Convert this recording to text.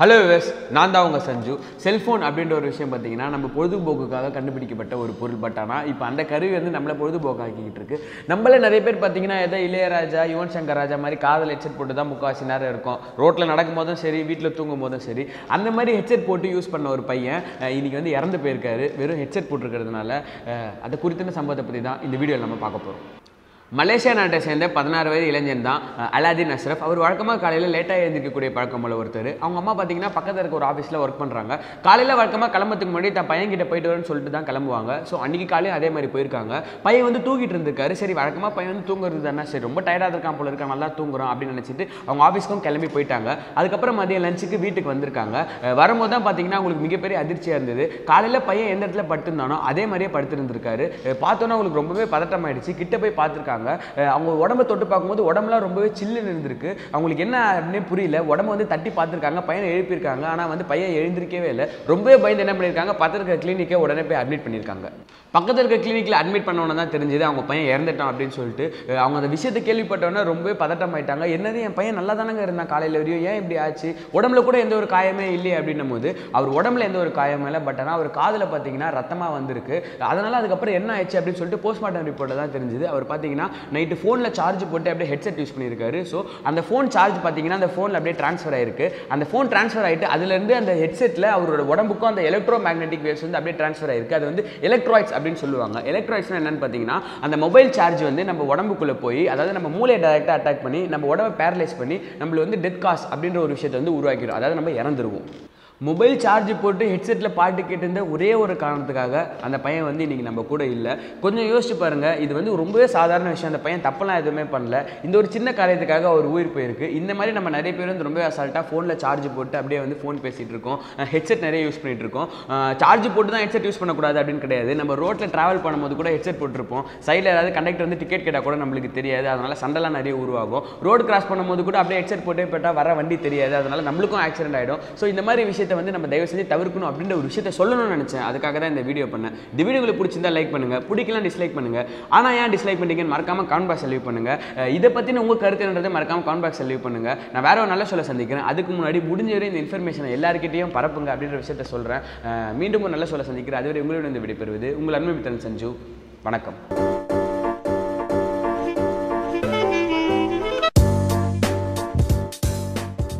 hello விவஸ் நான் தான் உங்கள் சஞ்சு செல்ஃபோன் அப்படின்ற ஒரு விஷயம் பார்த்தீங்கன்னா நம்ம பொழுதுபோக்குக்காக கண்டுபிடிக்கப்பட்ட ஒரு பொருள் பட் ஆனால் இப்போ அந்த கருவி வந்து நம்மளை பொழுதுபோக்காக்கிக்கிட்டு இருக்கு நம்மள நிறைய பேர் பார்த்தீங்கன்னா ஏதோ இளையராஜா யுவன் சங்கர் ராஜா மாதிரி காதல் ஹெட்செட் போட்டு தான் முக்கால்வாசி நேரம் இருக்கும் ரோட்டில் நடக்கும் போதும் சரி வீட்டில் தூங்கும் போதும் சரி அந்த மாதிரி ஹெட்செட் போட்டு யூஸ் பண்ண ஒரு பையன் அஹ், இன்னைக்கு வந்து இறந்து போயிருக்காரு வெறும் ஹெட்செட் போட்டிருக்கிறதுனால அஹ், அதை குறித்தான சம்பவத்தை பற்றி தான் இந்த வீடியோவில் நம்ம பார்க்க போகிறோம் மலேசியா நாட்டை சேர்ந்த பதினாறு வயது இளைஞன் தான் அஹ், அலாதீன் அஷ்ரஃப் அவர் வழக்கமாக காலையில் லேட்டாக எழுந்திருக்கக்கூடிய பழக்கம் உள்ள ஒருத்தர் அவங்க அம்மா பார்த்தீங்கன்னா பக்கத்தில் இருக்க ஒரு ஆஃபீஸில் ஒர்க் பண்ணுறாங்க காலையில் வழக்கமாக கிளம்புறதுக்கு முன்னாடி தன் பையன் கிட்ட போயிட்டு வரேன்னு சொல்லிட்டு தான் கிளம்புவாங்க ஸோ அன்றைக்கி காலையில் அதே மாதிரி போயிருக்காங்க பையன் வந்து தூங்கிட்டு இருந்திருக்காரு சரி வழக்கமாக பையன் வந்து தூங்குறது தானே சரி ரொம்ப டயர்டாக இருக்கான் போல இருக்கான் நல்லா தூங்குறான் அப்படின்னு நினச்சிட்டு அவங்க ஆஃபீஸ்க்கும் கிளம்பி போயிட்டாங்க அதுக்கப்புறம் மதியம் லஞ்சுக்கு வீட்டுக்கு வந்திருக்காங்க அஹ், வரும்போது தான் பார்த்தீங்கன்னா அவங்களுக்கு மிகப்பெரிய அதிர்ச்சியாக இருந்தது காலையில் பையன் எந்த இடத்துல படுத்திருந்தானோ அதே மாதிரியே படுத்திருந்திருக்காரு அஹ், பார்த்தோன்னே அவங்களுக்கு ரொம்பவே பதட்டமாயிடுச்சு கிட்ட போய் பார்த்துருக்காங்க அஹ், அவங்க உடம்ப தொட்டு பார்க்கும்போது உடம்புலாம் ரொம்பவே சில்லுன்னு இருந்திருக்கு அவங்களுக்கு என்ன அப்படின்னே புரியல உடம்ப வந்து தட்டி பார்த்துருக்காங்க பையனை எழுப்பியிருக்காங்க ஆனால் வந்து பையன் எழுந்திருக்கவே இல்லை ரொம்பவே பயந்து என்ன பண்ணியிருக்காங்க பக்கத்தில் இருக்க கிளினிக்கே உடனே போய் அட்மிட் பண்ணியிருக்காங்க பக்கத்தில் இருக்க கிளினிக்கில் அட்மிட் பண்ணவொன்னே தான் தெரிஞ்சது அவங்க பையன் இறந்துட்டான் அப்படின்னு சொல்லிட்டு அஹ், அவங்க அந்த விஷயத்தை கேள்விப்பட்டவொன்னே ரொம்பவே பதட்டமாயிட்டாங்க என்னது என் பையன் நல்லா தானங்க இருந்தான் காலையில் வரையும் ஏன் இப்படி ஆச்சு உடம்புல கூட எந்த ஒரு காயமே இல்லையே அப்படின்னும் போது அவர் உடம்புல எந்த ஒரு காயமும் இல்லை பட் ஆனால் அவர் காதில் பார்த்தீங்கன்னா ரத்தமாக வந்திருக்கு அதனால அதுக்கப்புறம் என்ன ஆச்சு அப்படின்னு சொல்லிட்டு போஸ்ட்மார்ட்டம் ரிப்போர்ட்டில் தான் தெரிஞ்சது அவர் பார்த்தீங்கன்னா நைட்டு ஃபோனில் சார்ஜ் போட்டு அப்படியே ஹெட்செட் யூஸ் பண்ணியிருக்காரு ஸோ அந்த ஃபோன் சார்ஜ் பார்த்தீங்கன்னா அந்த ஃபோனில் அப்படியே ட்ரான்ஸ்ஃபர் ஆயிருக்கு அந்த ஃபோன் ட்ரான்ஸ்ஃபர் ஆயிட்டு அதுலேருந்து அந்த ஹெட்செட்டில் அவரோட உடம்புக்கும் அந்த எலக்ட்ரோ மேக்னெட்டிக் வேவ்ஸ் வந்து அப்படியே ட்ரான்ஸ்ஃபர் ஆயிருக்கு அது வந்து எலக்ட்ராய்ட்ஸ் அப்படின்னு சொல்லுவாங்க எலக்ட்ராய்ட்ஸ்னா என்னன்னு பார்த்தீங்கன்னா அந்த மொபைல் சார்ஜ் வந்து நம்ம உடம்புக்குள்ளே போய் அதாவது நம்ம மூளையை டைரெக்டாக அட்டாக் பண்ணி நம்ம உடம்பை பேரலைஸ் பண்ணி நம்மள வந்து டெத் காஸ் அப்படின்ற ஒரு விஷயத்தை வந்து உருவாக்கிடும் அதாவது நம்ம இறந்துருவோம் மொபைல் சார்ஜ் போட்டு ஹெட்செட்டில் பாட்டு கேட்டிருந்த ஒரே ஒரு காரணத்துக்காக அந்த பையன் வந்து இன்றைக்கி நம்ம கூட இல்லை கொஞ்சம் யோசிச்சு பாருங்கள் இது வந்து ரொம்பவே சாதாரண விஷயம் அந்த பையன் தப்பெல்லாம் எதுவுமே பண்ணல இந்த ஒரு சின்ன காரியத்துக்காக அவர் உயிர் போயிருக்கு இந்த மாதிரி நம்ம நிறைய பேர் வந்து ரொம்ப அசால்ட்டாக ஃபோனில் சார்ஜ் போட்டு அப்படியே வந்து ஃபோன் பேசிகிட்டு இருக்கோம் ஹெட்செட் நிறைய யூஸ் பண்ணிட்டு இருக்கோம் சார்ஜ் போட்டு தான் ஹெட்செட் யூஸ் பண்ணக்கூடாது அப்படின்னு கிடையாது நம்ம ரோட்டில் ட்ராவல் பண்ணும்போது கூட ஹெட்செட் போட்டிருப்போம் சைடில் ஏதாவது கண்டக்டர் வந்து டிக்கெட் கேட்டால் கூட நம்மளுக்கு தெரியாது அதனால் சண்டைலாம் நிறைய உருவாகும் ரோடு கிராஸ் பண்ணும்போது கூட அப்படியே ஹெட்செட் போட்டே போட்டால் வர வண்டி தெரியாது அதனால் நம்மளுக்கும் ஆக்சிடென்ட் ஆகிடும் ஸோ இந்த மாதிரி விஷயத்தை வந்து நம்ம தயவு செஞ்சு தவிர்க்கணும் அப்படின்ற ஒரு விஷயத்தை சொல்லணும்னு நினச்சேன் அதுக்காக தான் இந்த வீடியோ பண்ணேன் இந்த வீடியோ உங்களுக்கு பிடிச்சிருந்தா லைக் பண்ணுங்க பிடிக்கலாம் டிஸ்லைக் பண்ணுங்க ஆனால் ஏன் டிஸ்லைக் பண்ணீங்கன்னு மறக்காம கமெண்ட் பாக்ஸ் லீவ் பண்ணுங்க அஹ் இதை பற்றின உங்கள் கருத்து என்னன்றதை மறக்காம கமெண்ட் பாக்ஸ் லீவ் பண்ணுங்க நான் வேற ஒரு நல்ல சொல்ல சந்திக்கிறேன் அதுக்கு முன்னாடி முடிஞ்ச வரை இந்த இன்ஃபர்மேஷனை எல்லாருக்கிட்டையும் பரப்புங்க அப்படின்ற விஷயத்தை சொல்கிறேன் மீண்டும் ஒரு நல்ல சொல்ல சந்திக்கிறேன் அதுவரை உங்களுடன் இந்த விடைபெறுவது உங்கள் அன்பு மித்தன் சஞ்சு வணக்கம்